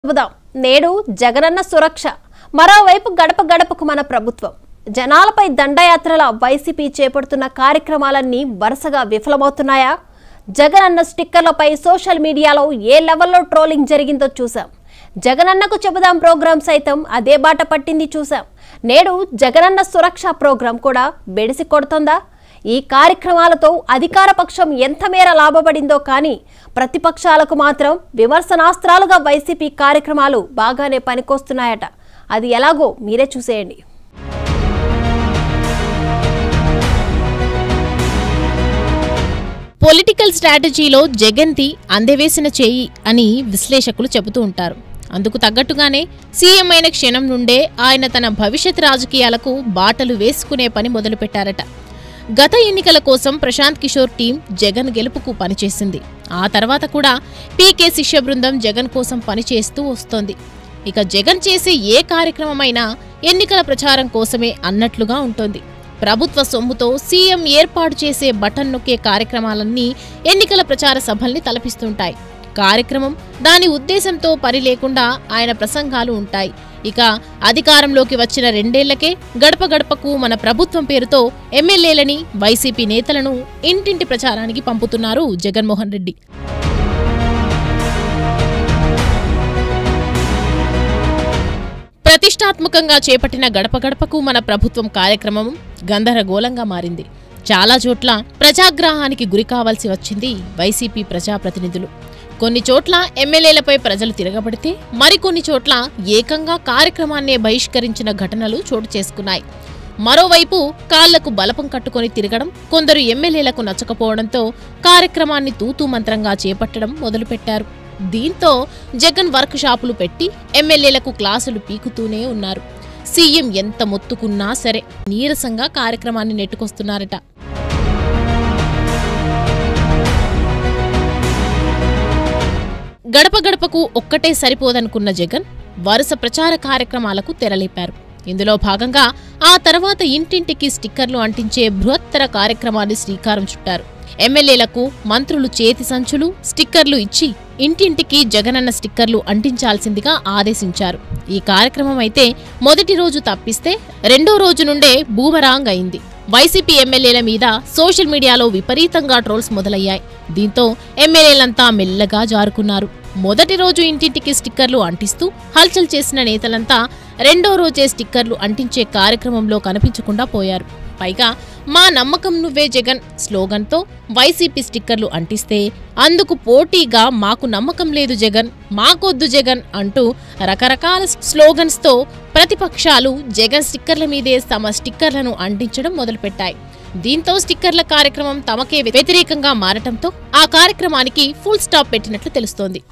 చెబుదాం నేడు జగనన్న సురక్ష మరోవైపు గడప గడపకు మన ప్రభుత్వం జనాలపై దండయాత్రల వైసీపీ చేపడుతున్న కార్యక్రమాలన్నీ వరుసగా విఫలమవుతున్నాయా జగనన్న స్టిక్కర్లపై సోషల్ మీడియాలో ఏ లెవెల్లో ట్రోలింగ్ జరిగిందో చూసాం జగనన్నకు చెబుదాం ప్రోగ్రాం సైతం అదే బాట పట్టింది చూసాం నేడు జగనన్న సురక్ష ప్రోగ్రాం కూడా బెడిసి కొడుతోందా ఈ కార్యక్రమాలతో అధికార పక్షం ఎంత మేర లాభపడిందో కానీ ప్రతిపక్షాలకు మాత్రం విమర్శనాస్త్రాలుగా వైసీపీ కార్యక్రమాలు బాగానే పనికొస్తున్నాయట అది ఎలాగో మీరే చూసేయండి పొలిటికల్ స్ట్రాటజీలో జగన్ది అందవేసిన చేయి అని విశ్లేషకులు చెబుతూ ఉంటారు అందుకు తగ్గట్టుగానే సీఎం అయిన క్షణం నుండే ఆయన తన భవిష్యత్ రాజకీయాలకు బాటలు వేసుకునే పని మొదలుపెట్టారట గత ఎన్నికల కోసం ప్రశాంత్ కిషోర్ టీం జగన్ గెలుపుకు పనిచేసింది ఆ తర్వాత కూడా పీకే శిష్య బృందం జగన్ కోసం పనిచేస్తూ వస్తోంది ఇక జగన్ చేసే ఏ కార్యక్రమమైనా ఎన్నికల ప్రచారం కోసమే అన్నట్లుగా ఉంటుంది ప్రభుత్వ సొమ్ముతో సీఎం ఏర్పాటు చేసే బటన్ నొక్కే కార్యక్రమాలన్నీ ఎన్నికల ప్రచార సభల్ని తలపిస్తుంటాయి కార్యక్రమం దాని ఉద్దేశంతో పని లేకుండా ఆయన ప్రసంగాలు ఉంటాయి ఇక అధికారంలోకి వచ్చిన రెండేళ్లకే గడప గడపకు మన ప్రభుత్వం పేరుతో ఎమ్మెల్యేలని వైసీపీ నేతలను ఇంటింటి ప్రచారానికి పంపుతున్నారు జగన్మోహన్ రెడ్డి ప్రతిష్టాత్మకంగా చేపట్టిన గడప గడపకు మన ప్రభుత్వం కార్యక్రమం గందరగోళంగా మారింది చాలా చోట్ల ప్రజాగ్రహానికి గురి కావాల్సి వచ్చింది వైసీపీ ప్రజాప్రతినిధులు కొన్ని చోట్ల ఎమ్మెల్యేలపై ప్రజలు తిరగబడితే మరికొన్ని చోట్ల ఏకంగా కార్యక్రమాన్నే బహిష్కరించిన ఘటనలు చోటు చేసుకున్నాయి మరోవైపు కాళ్లకు బలపం కట్టుకొని తిరగడం కొందరు ఎమ్మెల్యేలకు నచ్చకపోవడంతో కార్యక్రమాన్ని తూతూ మంత్రంగా చేపట్టడం మొదలుపెట్టారు దీంతో జగన్ వర్క్ షాపులు పెట్టి ఎమ్మెల్యేలకు క్లాసులు పీకుతూనే ఉన్నారు సీఎం ఎంత మొత్తుకున్నా సరే నీరసంగా కార్యక్రమాన్ని నెట్టుకొస్తున్నారట గడప గడపకు ఒక్కటే సరిపోదనుకున్న జగన్ వరుస ప్రచార కార్యక్రమాలకు తెరలేపారు ఇందులో భాగంగా ఆ తర్వాత ఇంటింటికి స్టిక్కర్లు అంటించే బృహత్తర కార్యక్రమాన్ని శ్రీకారం చుట్టారు ఎమ్మెల్యేలకు మంత్రులు చేతి సంచులు స్టిక్కర్లు ఇచ్చి ఇంటింటికి జగనన్న స్టిక్కర్లు అంటించాల్సిందిగా ఆదేశించారు ఈ కార్యక్రమం అయితే మొదటి రోజు తప్పిస్తే రెండో రోజు నుండే బూమరాంగ్ అయింది వైసీపీ ఎమ్మెల్యేల మీద సోషల్ మీడియాలో విపరీతంగా ట్రోల్స్ మొదలయ్యాయి దీంతో ఎమ్మెల్యేలంతా మెల్లగా జారుకున్నారు మొదటి రోజు ఇంటింటికి స్టిక్కర్లు అంటిస్తూ హల్చల్ చేసిన నేతలంతా రెండో రోజే స్టిక్కర్లు అంటించే కార్యక్రమంలో కనిపించకుండా పోయారు పైగా మా నమ్మకం నువ్వే జగన్ స్లోగన్తో వైసీపీ స్టిక్కర్లు అంటిస్తే అందుకు పోటీగా మాకు నమ్మకం లేదు జగన్ మాకొద్దు జగన్ అంటూ రకరకాల స్లోగన్స్తో ప్రతిపక్షాలు జగన్ స్టిక్కర్ల మీదే తమ స్టిక్కర్లను అంటించడం మొదలుపెట్టాయి దీంతో స్టిక్కర్ల కార్యక్రమం తమకే వ్యతిరేకంగా మారటంతో ఆ కార్యక్రమానికి ఫుల్ స్టాప్ పెట్టినట్లు తెలుస్తోంది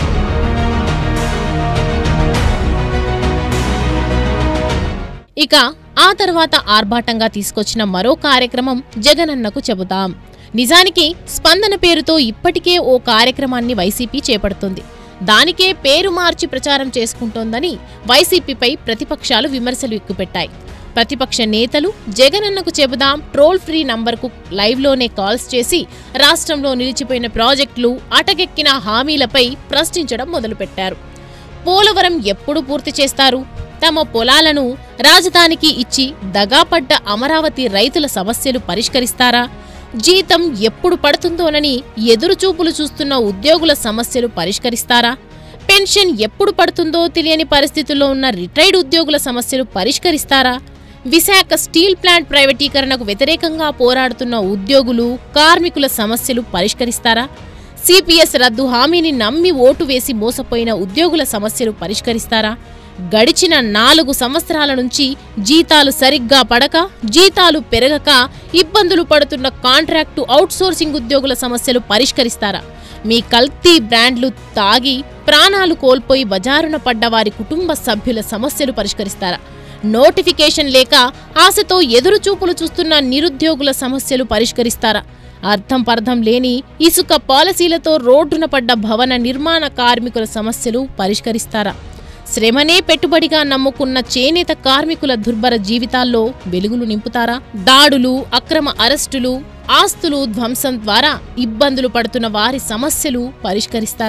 ఇక ఆ తర్వాత ఆర్భాటంగా తీసుకొచ్చిన మరో కార్యక్రమం జగనన్నకు చెబుతాం నిజానికి స్పందన పేరుతో ఇప్పటికే ఓ కార్యక్రమాన్ని వైసీపీ చేపడుతుంది దానికే పేరు మార్చి ప్రచారం చేసుకుంటోందని వైసీపీపై ప్రతిపక్షాలు విమర్శలు ఎక్కుపెట్టాయి ప్రతిపక్ష నేతలు జగనన్నకు చెబుదాం ట్రోల్ ఫ్రీ నంబర్కు లైవ్లోనే కాల్స్ చేసి రాష్ట్రంలో నిలిచిపోయిన ప్రాజెక్టులు అటకెక్కిన హామీలపై ప్రశ్నించడం మొదలుపెట్టారు పోలవరం ఎప్పుడు పూర్తి చేస్తారు తమ పొలాలను రాజధానికి ఇచ్చి దగాపడ్డ అమరావతి రైతుల సమస్యలు పరిష్కరిస్తారా జీతం ఎప్పుడు పడుతుందోనని ఎదురుచూపులు చూస్తున్న ఉద్యోగుల సమస్యలు పరిష్కరిస్తారా పెన్షన్ ఎప్పుడు పడుతుందో తెలియని పరిస్థితుల్లో ఉన్న రిటైర్డ్ ఉద్యోగుల సమస్యలు పరిష్కరిస్తారా విశాఖ స్టీల్ ప్లాంట్ ప్రైవేటీకరణకు వ్యతిరేకంగా పోరాడుతున్న ఉద్యోగులు కార్మికుల సమస్యలు పరిష్కరిస్తారా సిపిఎస్ రద్దు హామీని నమ్మి ఓటు వేసి మోసపోయిన ఉద్యోగుల సమస్యలు పరిష్కరిస్తారా గడిచిన నాలుగు సంవత్సరాల నుంచి జీతాలు సరిగ్గా పడక జీతాలు పెరగక ఇబ్బందులు పడుతున్న కాంట్రాక్టు అవుట్సోర్సింగ్ ఉద్యోగుల సమస్యలు పరిష్కరిస్తారా మీ కల్తీ బ్రాండ్లు తాగి ప్రాణాలు కోల్పోయి బజారున పడ్డ వారి కుటుంబ సభ్యుల సమస్యలు పరిష్కరిస్తారా నోటిఫికేషన్ లేక ఆశతో ఎదురుచూపులు చూస్తున్న నిరుద్యోగుల సమస్యలు పరిష్కరిస్తారా అర్థం పర్థం లేని ఇసుక పాలసీలతో రోడ్డున పడ్డ భవన నిర్మాణ కార్మికుల సమస్యలు పరిష్కరిస్తారా శ్రమనే పెట్టుబడిగా నమ్ముకున్న చేనేత కార్మికుల దుర్భర జీవితాల్లో వెలుగులు నింపుతారా దాడులు అక్రమ అరెస్టులు ఆస్తులు ధ్వంసం ద్వారా ఇబ్బందులు పడుతున్న వారి సమస్యలు పరిష్కరిస్తారా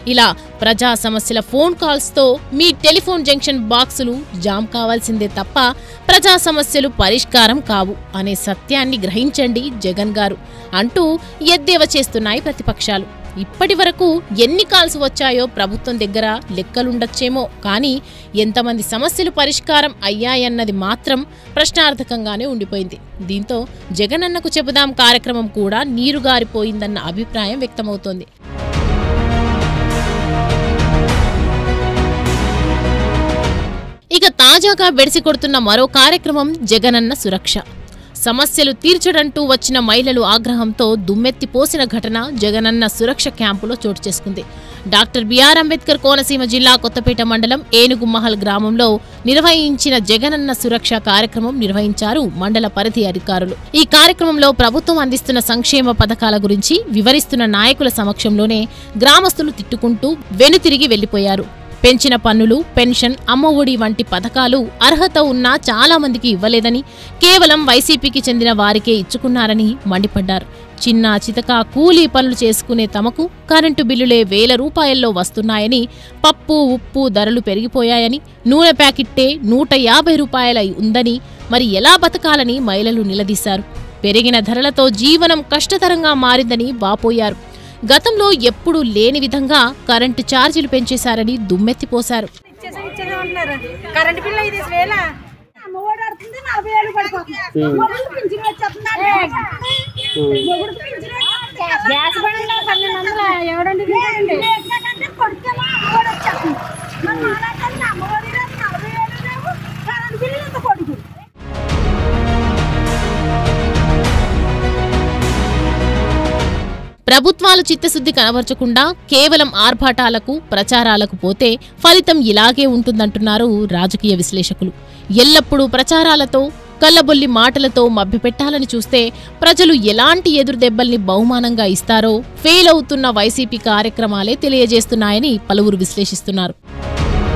ఇలా ప్రజా సమస్యల ఫోన్ కాల్స్తో మీ టెలిఫోన్ జంక్షన్ బాక్సులు జామ్ కావాల్సిందే తప్ప ప్రజా సమస్యలు పరిష్కారం కావు అనే సత్యాన్ని గ్రహించండి జగన్ గారు అంటూ ఎద్దేవా చేస్తున్నాయి ప్రతిపక్షాలు ఇప్పటి వరకు ఎన్ని కాల్స్ వచ్చాయో ప్రభుత్వం దగ్గర లెక్కలుండొచ్చేమో కానీ ఎంతమంది సమస్యలు పరిష్కారం అయ్యాయన్నది మాత్రం ప్రశ్నార్థకంగానే ఉండిపోయింది దీంతో జగనన్నకు చెబుదాం కార్యక్రమం కూడా నీరుగారిపోయిందన్న అభిప్రాయం వ్యక్తమవుతోంది ఇక తాజాగా బెడిసి కొడుతున్న మరో కార్యక్రమం జగనన్న సురక్ష సమస్యలు తీర్చడంటూ వచ్చిన మహిళలు ఆగ్రహంతో దుమ్మెత్తి పోసిన ఘటన జగనన్న సురక్ష క్యాంపులో చోటు చేసుకుంది డాక్టర్ బిఆర్ అంబేద్కర్ కోనసీమ జిల్లా కొత్తపేట మండలం ఏనుగుమహల్ గ్రామంలో నిర్వహించిన జగనన్న సురక్ష కార్యక్రమం నిర్వహించారు మండల పరిధి అధికారులు ఈ కార్యక్రమంలో ప్రభుత్వం అందిస్తున్న సంక్షేమ పథకాల గురించి వివరిస్తున్న నాయకుల సమక్షంలోనే గ్రామస్తులు తిట్టుకుంటూ వెనుతిరిగి వెళ్లిపోయారు పెంచిన పన్నులు పెన్షన్ అమ్మఒడి వంటి పథకాలు అర్హత ఉన్నా చాలా మందికి ఇవ్వలేదని కేవలం వైసీపీకి చెందిన వారికే ఇచ్చుకున్నారని మండిపడ్డారు చిన్న చితక కూలీ పనులు చేసుకునే తమకు కరెంటు బిల్లులే వేల రూపాయల్లో వస్తున్నాయని పప్పు ఉప్పు ధరలు పెరిగిపోయాయని నూనె ప్యాకెట్టే నూట యాభై రూపాయల ఉందని మరి ఎలా బతకాలని మహిళలు నిలదీశారు పెరిగిన ధరలతో జీవనం కష్టతరంగా మారిందని వాపోయారు గతంలో ఎప్పుడూ లేని విధంగా కరెంటు ఛార్జీలు పెంచేశారని దుమ్మెత్తిపోశారు ఇచ్చేసా ఇచ్చేసా అంటున్నారు కరెంట్ బిల్ ఐదు వేల అమ్మఒడి ఆడుతుంది నలభై ఏళ్ళు పడిపోతుంది మొగుడు పింఛన్ వచ్చేస్తుంది మొగుడు పింఛన్ వచ్చేస్తుంది. గ్యాస్ బండ్లో పన్నెండు వందల ఎవడండి తింటాడండి కొడుకేమో అమ్మఒడి వచ్చేస్తుంది మరి మాలాంటి అమ్మఒడి లేదు నలభై ఏళ్ళు లేవు కరెంట్ బిల్లు ఇంత కొడుకు ప్రభుత్వాలు చిత్తశుద్ధి కనబరచకుండా కేవలం ఆర్భాటాలకు ప్రచారాలకు పోతే ఫలితం ఇలాగే ఉంటుందంటున్నారు రాజకీయ విశ్లేషకులు ఎల్లప్పుడూ ప్రచారాలతో కల్లబొల్లి మాటలతో మభ్యపెట్టాలని చూస్తే ప్రజలు ఎలాంటి ఎదురుదెబ్బల్ని బహుమానంగా ఇస్తారో ఫెయిల్ అవుతున్న వైసీపీ కార్యక్రమాలే తెలియజేస్తున్నాయని పలువురు విశ్లేషిస్తున్నారు